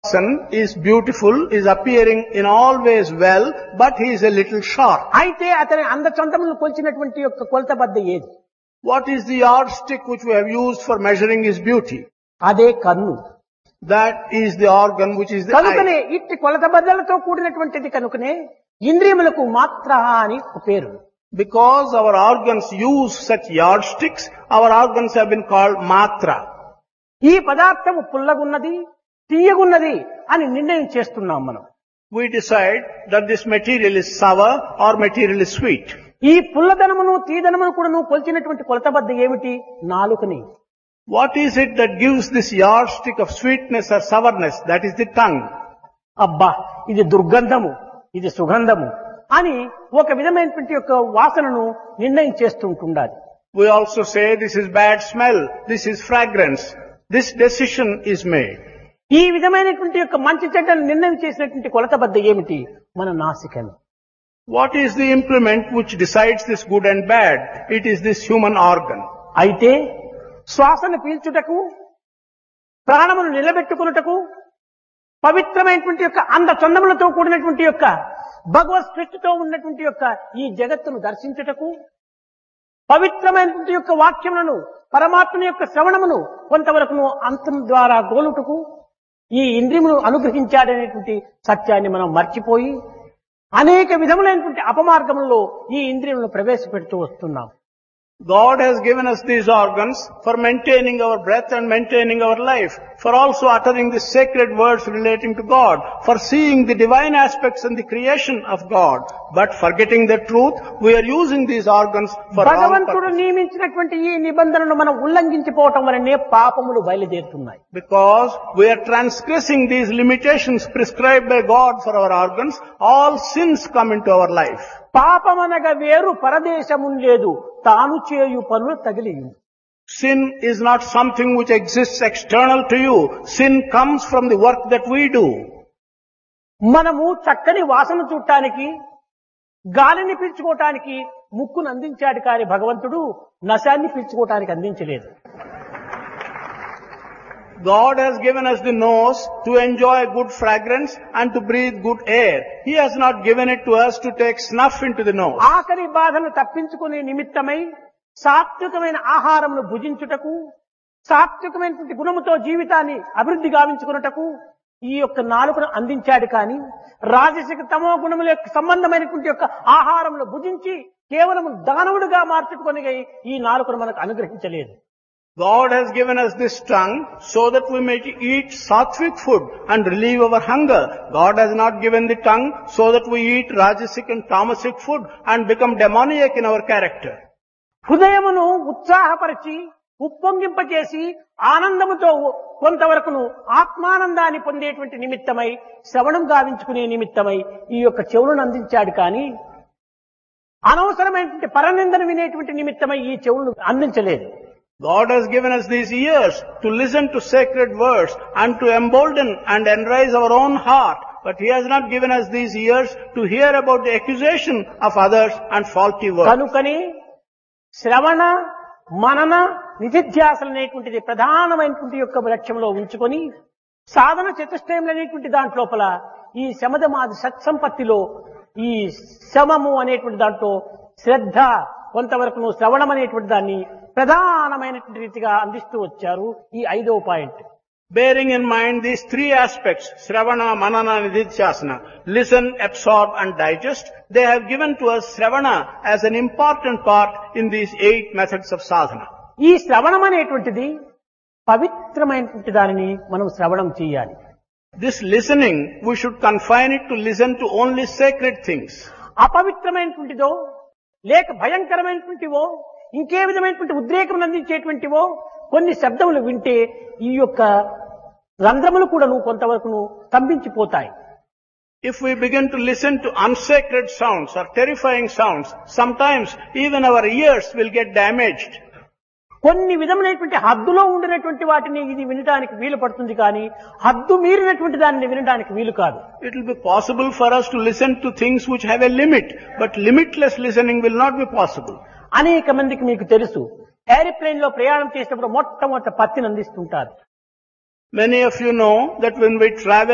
person is beautiful, is appearing in all ways well, but he is a little short. అయితే అతని అందచందములను కొలిచినటువంటి యొక్క కొలత బద్ద ఏది What is the yardstick which we have used for measuring his beauty? అదే కన్ను That is the organ which is the కనుకనే eye. ఇట్టి కొలత బద్దలతో కూడినటువంటిది కనుకనే ఇంద్రియములకు మాత్ర అని ఒక పేరు Because our organs use such yardsticks, our organs have been called matra. ఈ పదార్థము పుల్లగున్నది తీయగున్నది అని నిర్ణయం చేస్తున్నాం మనం We decide that this material is sour or material is sweet. ఈ పుల్లదనమును తీదనమును కూడా నువ్వు కొలిచినటువంటి కొలత బద్ద ఏమిటి నాలుకని What is it that gives this yardstick of sweetness or sourness? That is the tongue. అబ్బా ఇది దుర్గంధము ఇది సుగంధము అని ఒక విధమైనటువంటి యొక్క వాసనను నిర్ణయం చేస్తూ ఉంటుండాలి We also say this is bad smell, this is fragrance. This decision is made. ఈ విధమైనటువంటి యొక్క మంచి చెడ్డను నిర్ణయం చేసినటువంటి కొలత బద్ద ఏమిటి మన నాసికను What is the implement which decides this good and bad? It is this human organ. అయితే శ్వాసను పీల్చుటకు ప్రాణమును నిలబెట్టుకున్నటకు పవిత్రమైనటువంటి యొక్క అంద చందములతో కూడినటువంటి యొక్క భగవత్ స్పృష్టితో ఉన్నటువంటి యొక్క ఈ జగత్తును దర్శించుటకు పవిత్రమైనటువంటి యొక్క వాక్యములను పరమాత్మని యొక్క శ్రవణమును కొంతవరకును అంతం ద్వారా గోలుటకు ఈ ఇంద్రియమును అనుగ్రహించాడనేటువంటి సత్యాన్ని మనం మర్చిపోయి అనేక విధములైనటువంటి అపమార్గములలో ఈ ఇంద్రియములను ప్రవేశపెడుతూ వస్తున్నాం God has given us these organs for maintaining our breath and maintaining our life, for also uttering the sacred words relating to God, for seeing the divine aspects in the creation of God. But forgetting the truth, we are using these organs for wrong భగవంతుడు purposes. నియమించినటువంటి ఈ నిబంధనను మనం ఉల్లంఘించిపోవటం వలనే పాపములు బయలుదేరుతున్నాయి Because we are transgressing these limitations prescribed by God for our organs, all sins come into our life. పాపమనగా వేరు పరదేశము లేదు తాను చేయు పనులు తగిలియు Sin is not something which exists external to you. Sin comes from the work that we do. మనము చక్కని వాసన చూడటానికి గాలిని పీల్చుకోవటానికి ముక్కును అందించాడు కాని భగవంతుడు నశాన్ని పీల్చుకోవటానికి అందించలేదు God has given us the nose to enjoy good fragrance and to breathe good air. He has not given it to us to take snuff into the nose. ఆకలి బాధను తప్పించుకునే నిమిత్తమై సాత్వికమైన ఆహారమును భుజించుటకు సాత్వికమైనటువంటి గుణముతో జీవితాన్ని అభివృద్ధి గావించుకున్నటకు ఈ యొక్క నాలుకను అందించాడు కానీ రాజసిక తమో గుణముల యొక్క సంబంధమైనటువంటి యొక్క ఆహారమును భుజించి కేవలం దానవుడిగా మార్చుకొని ఈ నాలుకను మనకు అనుగ్రహించలేదు God has given us this tongue so that we may eat sattvic food and relieve our hunger. God has not given the tongue so that we eat rajasic and tamasic food and become demoniac in our character. హృదయమును ఉత్సాహపరిచి ఉప్పొంగింపచేసి ఆనందముతో కొంతవరకును ఆత్మానందాన్ని పొందేటువంటి నిమిత్తమై శ్రవణం గావించుకునే నిమిత్తమై ఈ యొక్క చెవులను అందించాడు కానీ అనవసరమైనటువంటి పరనిందను వినేటువంటి నిమిత్తమై ఈ చెవులను అందించలేదు God has given us these ears to listen to sacred words and to embolden and enrise our own heart. But He has not given us these ears to hear about the accusation of others and faulty words. కనుకనే శ్రవణ మనన నిధిధ్యాసలు అనేటువంటిది ప్రధానమైనటువంటి యొక్క లక్ష్యంలో ఉంచుకొని సాధన చతుష్టయం అనేటువంటి దాంట్లోపల ఈ శమదమాది సత్సంపత్తిలో ఈ శమము అనేటువంటి దాంట్లో శ్రద్ధ కొంతవరకు శ్రవణం అనేటువంటి దాన్ని ప్రధానమైనటువంటి రీతిగా అందిస్తూ వచ్చారు ఈ ఐదవ point Bearing in mind these three aspects, Sravana, Manana, Nididhyasana, listen, absorb and digest, they have given to us Sravana as an important part in these eight methods of sadhana. ఈ శ్రవణం అనేటువంటిది పవిత్రమైనటువంటి దానిని మనం శ్రవణం చేయాలి This listening, we should confine it to listen to only sacred things. అపవిత్రమైనటువంటిదో లేక భయంకరమైనటువంటివో ఇంకే విధమైనటువంటి ఉద్రేకం అందించేటువంటివో కొన్ని శబ్దములు వింటే ఈ యొక్క రంధ్రములు కూడాను కొంతవరకు స్తంభించిపోతాయి If we begin to listen to unsacred sounds or terrifying sounds, sometimes even our ears will get damaged. కొన్ని విధములైనటువంటి హద్దులో ఉండినటువంటి వాటిని ఇది వినడానికి వీలు పడుతుంది కానీ హద్దు మీరినటువంటి దానిని వినడానికి వీలు కాదు It will be possible for us to listen to things which have a limit, but limitless listening will not be possible. అనేక మందికి మీకు తెలుసు ఏరోప్లేన్ లో ప్రయాణం చేసినప్పుడు మొట్టమొదట పత్తిని అందిస్తుంటారు Many of you know that when we travel